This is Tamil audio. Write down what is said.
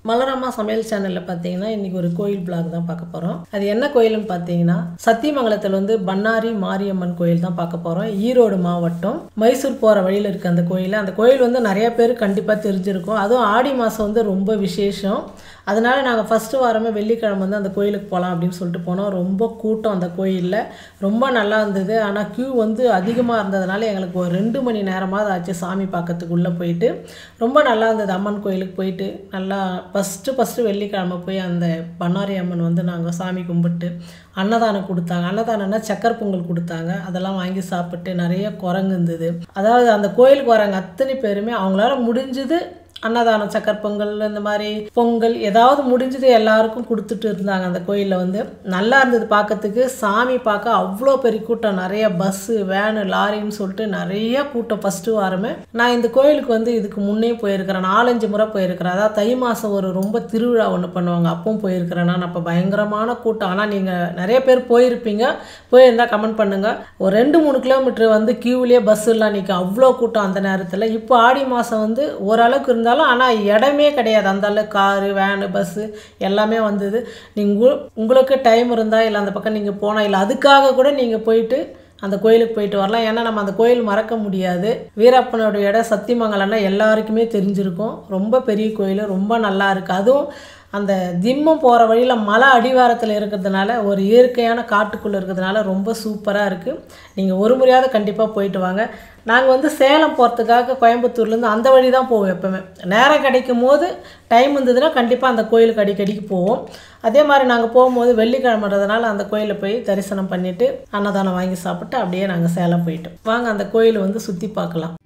மலரம்மா சமையல் சேனலில் பார்த்தீங்கன்னா இன்றைக்கி ஒரு கோயில் பிளாக் தான் பார்க்க போகிறோம் அது என்ன கோயில்னு பார்த்தீங்கன்னா சத்தியமங்கலத்தில் வந்து பண்ணாரி மாரியம்மன் கோயில் தான் பார்க்க போகிறோம் ஈரோடு மாவட்டம் மைசூர் போகிற வழியில் இருக்க அந்த கோயில் அந்த கோயில் வந்து நிறைய பேர் கண்டிப்பாக தெரிஞ்சிருக்கும் அதுவும் ஆடி மாதம் வந்து ரொம்ப விசேஷம் அதனால நாங்கள் ஃபஸ்ட்டு வாரமே வெள்ளிக்கிழமை வந்து அந்த கோயிலுக்கு போகலாம் அப்படின்னு சொல்லிட்டு போனோம் ரொம்ப கூட்டம் அந்த கோயிலில் ரொம்ப நல்லா இருந்தது ஆனால் க்யூ வந்து அதிகமாக இருந்ததுனால எங்களுக்கு ஒரு ரெண்டு மணி நேரமாவது ஆச்சு சாமி பார்க்கறதுக்கு உள்ளே போயிட்டு ரொம்ப நல்லா இருந்தது அம்மன் கோயிலுக்கு போயிட்டு நல்லா ஃபஸ்ட்டு ஃபஸ்ட்டு வெள்ளிக்கிழமை போய் அந்த பண்ணாரி அம்மன் வந்து நாங்கள் சாமி கும்பிட்டு அன்னதானம் கொடுத்தாங்க அன்னதானம்னா சக்கரை பொங்கல் கொடுத்தாங்க அதெல்லாம் வாங்கி சாப்பிட்டு நிறைய குரங்கு இருந்தது அதாவது அந்த கோயிலுக்கு வராங்க அத்தனை பேருமே அவங்களால முடிஞ்சது அன்னதானம் சக்கரை பொங்கல் இந்த மாதிரி பொங்கல் ஏதாவது முடிஞ்சது எல்லாருக்கும் கொடுத்துட்டு இருந்தாங்க அந்த கோயிலில் வந்து நல்லா இருந்தது பார்க்கறதுக்கு சாமி பார்க்க அவ்வளோ பெரிய கூட்டம் நிறைய பஸ்ஸு வேனு லாரின்னு சொல்லிட்டு நிறைய கூட்டம் ஃபஸ்ட்டு வாரமே நான் இந்த கோயிலுக்கு வந்து இதுக்கு முன்னே போயிருக்கிறேன் நாலஞ்சு முறை போயிருக்கிறேன் அதாவது தை மாதம் ஒரு ரொம்ப திருவிழா ஒன்று பண்ணுவாங்க அப்பவும் போயிருக்கிறேன் நான் அப்போ பயங்கரமான கூட்டம் ஆனால் நீங்கள் நிறைய பேர் போயிருப்பீங்க போயிருந்தால் கமெண்ட் பண்ணுங்கள் ஒரு ரெண்டு மூணு கிலோமீட்டர் வந்து கியூவிலே பஸ் எல்லாம் நிற்கும் அவ்வளோ கூட்டம் அந்த நேரத்தில் இப்போ ஆடி மாதம் வந்து ஓரளவுக்கு இருந்தாலும் ஆனால் இடமே கிடையாது அந்த அளவுக்கு காரு வேனு பஸ்ஸு எல்லாமே வந்தது நீங்கள் உங்களுக்கு டைம் இருந்தால் இல்லை அந்த பக்கம் நீங்கள் போனால் இல்லை அதுக்காக கூட நீங்கள் போயிட்டு அந்த கோயிலுக்கு போயிட்டு வரலாம் ஏன்னா நம்ம அந்த கோயில் மறக்க முடியாது வீரப்பனோட இடம் சத்தியமங்கலம்னா எல்லாருக்குமே தெரிஞ்சிருக்கும் ரொம்ப பெரிய கோயில் ரொம்ப நல்லா இருக்குது அதுவும் அந்த திம்மம் போகிற வழியில் மலை அடிவாரத்தில் இருக்கிறதுனால ஒரு இயற்கையான காட்டுக்குள்ளே இருக்கிறதுனால ரொம்ப சூப்பராக இருக்குது நீங்கள் ஒரு முறையாவது கண்டிப்பாக போயிட்டு வாங்க நாங்கள் வந்து சேலம் போகிறதுக்காக கோயம்புத்தூர்லேருந்து அந்த வழி தான் போவோம் எப்போவுமே நேரம் கிடைக்கும் போது டைம் இருந்ததுன்னா கண்டிப்பாக அந்த கோயிலுக்கு அடிக்கடிக்கு போவோம் அதே மாதிரி நாங்கள் போகும்போது வெள்ளிக்கிழமைன்றதுனால அந்த கோயிலில் போய் தரிசனம் பண்ணிவிட்டு அன்னதானம் வாங்கி சாப்பிட்டு அப்படியே நாங்கள் சேலம் போயிட்டோம் வாங்க அந்த கோயிலை வந்து சுற்றி பார்க்கலாம்